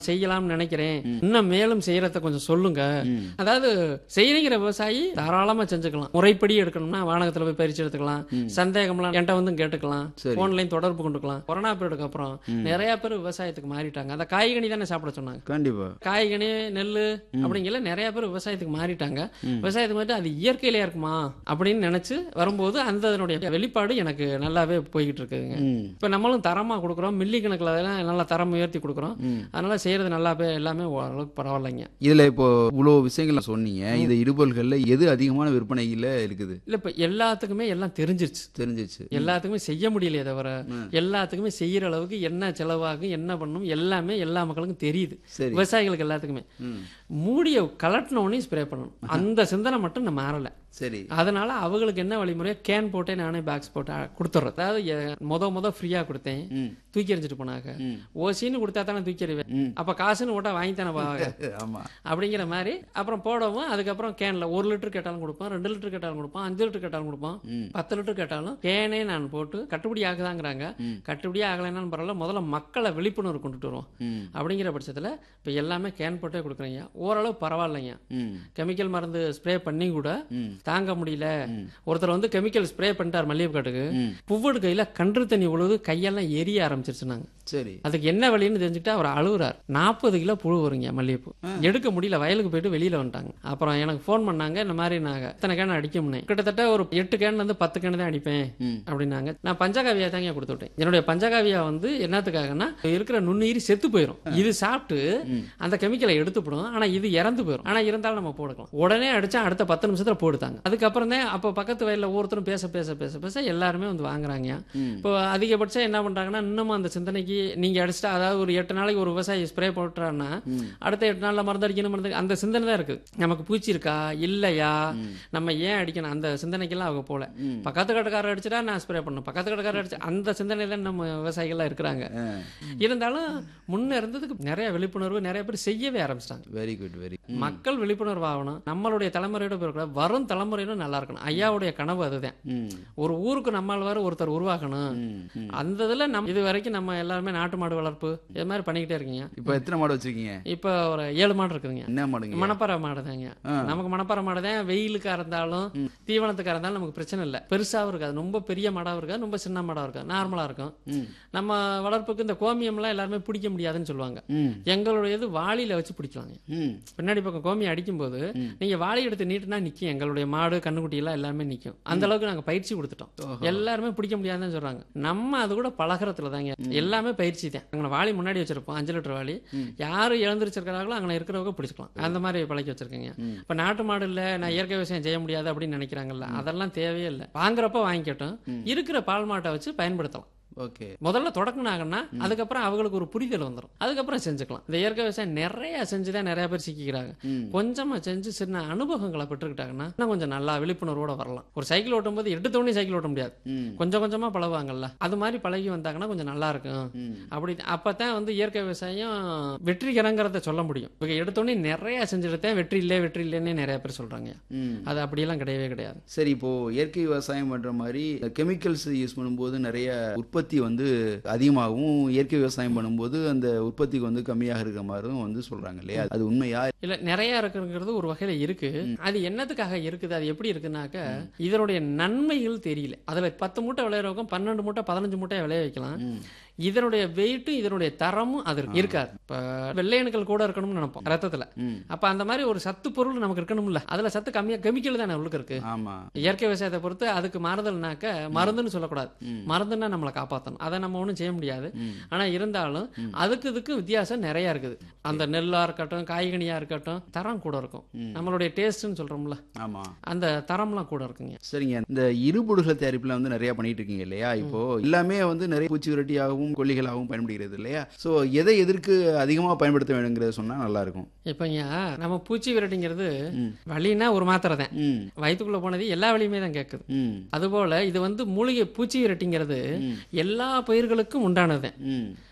செய்யலாம்னு நினைக்கிறேன் இன்னும் மேலும் செய்யறத கொஞ்சம் சொல்லுங்க ம். அதாவது செய்யணுங்கிற விவசாயி தாராளமா செஞ்சுக்கலாம் முறைப்படி எடுக்கணும்னா வானகத்துல போய் பறிச்சு எடுத்துக்கலாம் சந்தேகம்லாம் என்கிட்ட வந்து கேட்டுக்கலாம் சரி. போன்லயும் தொடர்பு கொண்டுக்கலாம் கொரோனா பீரியடுக்கு அப்புறம் நிறைய பேர் விவசாயத்துக்கு மாறிட்டாங்க அந்த காய்கனி தானே சாப்பிட சொன்னாங்க கண்டிப்பா காய்கனி நெல் அப்படிங்கல நிறைய பேர் விவசாயத்துக்கு மாறிட்டாங்க விவசாயத்துக்கு மாறிட்டு அது இயற்கையிலே இருக்குமா அப்படின்னு நினைச்சு வரும்போது அந்த அதனுடைய வெளிப்பாடு எனக்கு நல்லாவே போய்கிட்டு இருக்குதுங்க ம். இப்ப நம்மளும் தரமா கொடுக்குறோம் மில்லி கணக்குல அதெல்லாம் நல்லா தரம் உயர்த்தி கொடுக்குறோம் அதனால செய்யறது நல்லா பே- எல்லாமே ஓரளவுக்கு பரவாயில்லைங்க இதுல இப்போ இவ்வளவு விஷயங்கள் சொன்னீங்க இது இருபல்கள்ல எது அதிகமான விற்பனையில இருக்குது இல்ல இப்ப எல்லாத்துக்குமே எல்லாம் தெரிஞ்சிருச்சு தெரிஞ்சிச்சு எல்லாத்துக்குமே செய்ய முடியலையே தவிர எல்லாத்துக்குமே செய்யற அளவுக்கு என்ன செலவாகும் என்ன பண்ணும் எல்லாமே எல்லா மக்களுக்கும் தெரியுது சரி விவசாயிகளுக்கு எல்லாத்துக்குமே ம். மூடிய கலட்டின உடனே ஸ்ப்ரே பண்ணணும் அந்த சிந்தனை மட்டும் நான் மாறல சரி அதனால அவங்களுக்கு என்ன வழிமுறையோ கேன் போட்டே நானே பாக்ஸ் போட்டு அ- கொடுத்துட்றேன் அதாவது எ- முத முத ஃப்ரீயா கொடுத்தேன் ம். தூக்கி எறிஞ்சிட்டு போனாங்க ம். ஓசின்னு கொடுத்தா தானே தூக்கி எறிவேன் ம். அப்ப காசுன்னு போட்டா வாங்கி தானே போவாங்க ஆமா அப்படிங்கிற மாதிரி அப்புறம் போடவும் அதுக்கப்புறம் கேன்ல ஒரு லிட்டர் கேட்டாலும் கொடுப்போம் ரெண்டு லிட்டர் கேட்டாலும் கொடுப்போம் அஞ்சு லிட்டர் கேட்டாலும் கொடுப்போம் ம். பத்து லிட்டர் கேட்டாலும் கேனே நான் போட்டு கட்டுப்படி ஆகுதாங்கிறாங்க கட்டுப்படி ஆகலைன்னாலும் பரவாயில்ல முதல்ல மக்களை விழிப்புணர்வு கொண்டுட்டு வருவோம் ம். அப்படிங்கிற பட்சத்துல இப்ப எல்லாமே கேன் போட்டே கொடுக்குறீங்க ஓரளவு பரவாயில்லைங்க ம். கெமிக்கல் மருந்து ஸ்ப்ரே பண்ணி கூட ம். தாங்க முடியல ஒருத்தர் வந்து கெமிக்கல் ஸ்ப்ரே பண்ணிட்டார் மல்லிகை காட்டுக்கு ம். புவ்வடு கையில கன்று தண்ணி உழுது கையெல்லாம் எரிய ஆரம்பிச்சிருச்சுனாங்க சரி அதுக்கு என்ன வழின்னு தெரிஞ்சுக்கிட்டு அவர் அழுகுறார் நாற்பது கிலோ புழு வருங்க மல்லிகைப்பூ எடுக்க முடியல வயலுக்கு போயிட்டு வெளியில வந்துட்டாங்க அப்புறம் எனக்கு ஃபோன் பண்ணாங்க இந்த மாதிரி நாங்க இத்தனை கேன் அடிக்க முடியும் கிட்டத்தட்ட ஒரு எட்டு கேன்ல இருந்து பத்து கேன் தான் அடிப்பேன் ம். அப்படின்னாங்க நான் பஞ்சகாவியா தாங்க கொடுத்து விட்டேன் என்னுடைய பஞ்சகாவியா வந்து என்னத்துக்காகன்னா இருக்கிற நுண்ணுயிரி செத்து போயிடும் இது சாப்பிட்டு அந்த கெமிக்கலை எடுத்துப்படும் ஆனா இது இறந்து போயிடும் ஆனா இருந்தாலும் நம்ம போடலாம் உடனே அடிச்சா அடுத்த பத்து நிமிஷத்துல போடுத்தாங்க அதுக்கப்புறம் தான் அப்போ பக்கத்து வயல்ல ஒவ்வொருத்தரும் பேச பேச பேச பேச எல்லாருமே வந்து வாங்குறாங்க இப்போ அதிகபட்சம் என்ன பண்றாங்கன்னா இன்னமும் அந்த சிந்தனைக்கு நீங்க அடிச்சிட்டா அதாவது ஒரு எட்டு நாளைக்கு ஒரு விவசாயி ஸ்ப்ரே போட்டுறான்னா அடுத்த எட்டு நாள்ல மருந்து அடிக்கணும் மருந்து அந்த சிந்தனை தான் இருக்கு நமக்கு பூச்சி இருக்கா இல்லையா நம்ம ஏன் அடிக்கணும் அந்த சிந்தனைக்கெல்லாம் அவங்க போல பக்கத்து கடைக்காரர் அடிச்சிட்டா நான் ஸ்ப்ரே பண்ணணும் பக்கத்து கடைக்காரர் அடிச்சு அந்த சிந்தனையில நம்ம விவசாயிகள்லாம் இருக்கிறாங்க இருந்தாலும் முன்ன இருந்ததுக்கு நிறைய விழிப்புணர்வு நிறைய பேர் செய்யவே ஆரம்பிச்சிட்டாங்க வெரி குட் வெரி மக்கள் விழிப்புணர்வு ஆகணும் நம்மளுடைய தலைமுறையோட பிறகு வரும் தலைமுறையிலும் நல்லா இருக்கணும் ஐயாவுடைய கனவு அதுதான் ஒரு ஊருக்கு நம்மால் ஒருத்தர் உருவாக்கணும் அந்த இதுல நம்ம இது வரைக்கும் நம்ம எல்லாருமே நாட்டு மாடு வளர்ப்பு இது மாதிரி பண்ணிக்கிட்டே இருக்கீங்க இப்போ எத்தனை மாடு வச்சிருக்கீங்க இப்போ ஒரு ஏழு மாடு இருக்குதுங்க என்ன மாடுங்க மணப்பாறை மாடு தாங்க நமக்கு மணப்பாறை மாடு தான் வெயிலுக்கா இருந்தாலும் தீவனத்துக்கா இருந்தாலும் நமக்கு பிரச்சனை இல்லை பெருசாவும் இருக்காது ரொம்ப பெரிய மாடாவும் இருக்காது ரொம்ப சின்ன மாடாவும் இருக்காது நார்மலா இருக்கும் ம். நம்ம வளர்ப்புக்கு இந்த கோமியம்லாம் எல்லாருமே பிடிக்க முடியாதுன்னு சொல்லுவாங்க ம் எங்களுடையது வாளியில வச்சு பிடிக்கலாங்க ம் பின்னாடி பக்கம் கோமி அடிக்கும்போது நீங்க வாளி எடுத்து நீட்டுனா நிக்கும் எங்களுடைய மாடு கண்ணுக்குட்டி எல்லாம் எல்லாமே நிக்கும் அந்த அளவுக்கு நாங்க பயிற்சி கொடுத்துட்டோம் எல்லாருமே பிடிக்க முடியாதுன்னு சொல்றாங்க நம்ம அது கூட பழகிறதுல தாங்க எல்லாமே பயிற்சி தான் அங்கே வாளி முன்னாடி வச்சிருப்போம் அஞ்சு லிட்டர் வாளி யாரு இழந்திருச்சிருக்கிறாங்களோ அங்கே இருக்கிறவங்க பிடிச்சிக்கலாம் அந்த மாதிரி பழக்கி வச்சிருக்கீங்க இப்ப நாட்டு மாடு இல்ல நான் இயற்கை விவசாயம் செய்ய முடியாது அப்படின்னு நினைக்கிறாங்கல்ல அதெல்லாம் தேவையே இல்லை வாங்குறப்ப வாங்கிக்கட்டும் இருக்கிற பால் மாட்டை வச்சு பயன்படுத்தலாம் ஓகே முதல்ல தொடங்கினாங்கன்னா அதுக்கப்புறம் அவங்களுக்கு ஒரு புரிதல் வந்துடும் அதுக்கப்புறம் செஞ்சுக்கலாம் இந்த இயற்கை விவசாயம் நிறைய செஞ்சுதான் நிறைய பேர் சிக்கிக்கிறாங்க கொஞ்சமா செஞ்சு சின்ன அனுபவங்களை பெற்றுக்கிட்டாங்கன்னா இன்னும் கொஞ்சம் நல்லா விழிப்புணர்வோட வரலாம் ஒரு சைக்கிள் ஓட்டும் போது எடுத்தோடனே சைக்கிள் ஓட்ட முடியாது ம் கொஞ்சம் கொஞ்சமா பழகுவாங்கல்ல அது மாதிரி பழகி வந்தாங்கன்னா கொஞ்சம் நல்லா இருக்கும் ம். அப்படி அப்பதான் வந்து இயற்கை விவசாயம் வெற்றிகரங்கிறத சொல்ல முடியும் இப்போ எடுத்தோடனே நிறைய செஞ்சுட்டு வெற்றி இல்லை வெற்றி இல்லைன்னு நிறைய பேர் சொல்றாங்க ம் அது அப்படியெல்லாம் கிடையவே கிடையாது சரி இப்போ இயற்கை விவசாயம் பண்ற மாதிரி கெமிக்கல்ஸ் யூஸ் பண்ணும்போது நிறைய உற்பத்தி வந்து அதிகமாகவும் இயற்கை விவசாயம் பண்ணும்போது அந்த உற்பத்திக்கு வந்து கம்மியாக இருக்கிற மாதிரியும் வந்து சொல்றாங்க இல்லையா அது உண்மையா இல்ல நிறைய இருக்குங்கிறது ஒரு வகையில இருக்கு அது என்னத்துக்காக இருக்குது அது எப்படி இருக்குனாக்க இதனுடைய நன்மைகள் தெரியல அதுல பத்து மூட்டை விளையிறவங்க பன்னெண்டு மூட்டை பதினஞ்சு மூட்டை விளைய வைக்கலாம் இதனுடைய வெயிட்டும் இதனுடைய தரமும் அது இருக்கு- இருக்காது இப்ப வெள்ளையணுக்கள் கூட இருக்கணும்னு நினைப்போம் ரத்தத்துல ம். அப்ப அந்த மாதிரி ஒரு சத்து பொருள் நமக்கு இருக்கணும்ல அதுல சத்து கம்மியா கெமிக்கல் தானே உள்ளுக்கு இருக்கு ஆமா இயற்கை விவசாயத்தை பொறுத்து அதுக்கு மாறுதல்னாக்க மருந்துன்னு சொல்லக்கூடாது மருந்துன்னா நம்மளை காப்பாற்றணும் அதை நம்ம ஒன்றும் செய்ய முடியாது ஆனா இருந்தாலும் அதுக்கு இதுக்கு வித்தியாசம் நிறைய இருக்குது அந்த நெல்லா இருக்கட்டும் காய்கனியா இருக்கட்டும் தரம் கூட இருக்கும் நம்மளுடைய டேஸ்ட்னு சொல்றோம்ல ஆமா அந்த தரம்லாம் கூட இருக்குங்க சரிங்க இந்த இருபுடுகள் தயாரிப்புல வந்து நிறைய பண்ணிட்டு இருக்கீங்க இல்லையா இப்போ எல்லாமே வந்து நிறைய பூச்சி விரட்டியாகவும் கொல்லிகளாகவும் பயன்படுகிறது இல்லையா சோ எதை எதற்கு அதிகமாக பயன்படுத்த வேணுங்கிறத சொன்னா நல்லா இருக்கும் இப்பங்க நம்ம பூச்சி விரட்டிங்கிறது வலின்னா ஒரு மாத்திரை தான் ம் வயிற்றுக்குள்ள போனது எல்லா வழியுமே தான் கேட்குது ம் அதுபோல இது வந்து மூலிகை பூச்சி விரட்டிங்கிறது எல்லா பயிர்களுக்கும் உண்டானது ம்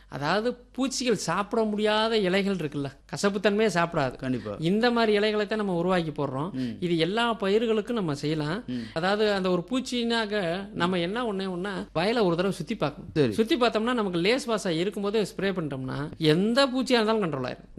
அதாவது பூச்சிகள் சாப்பிட முடியாத இலைகள் இருக்குல்ல கசப்புத்தன்மையே சாப்பிடாது கண்டிப்பா இந்த மாதிரி இலைகளை தான் நம்ம உருவாக்கி போடுறோம் இது எல்லா பயிர்களுக்கும் நம்ம செய்யலாம் அதாவது அந்த ஒரு பூச்சினாக்க நம்ம என்ன ஒண்ணே ஒண்ணா வயலை ஒரு தடவை சுத்தி பார்க்கணும் சரி. சுத்தி பார்த்தோம்னா நமக்கு லேஸ் வாசா இருக்கும்போது ஸ்ப்ரே பண்ணிட்டோம்னா எந்த பூச்சியா இருந்தாலும் கண்ட்ரோல் ஆயிரும்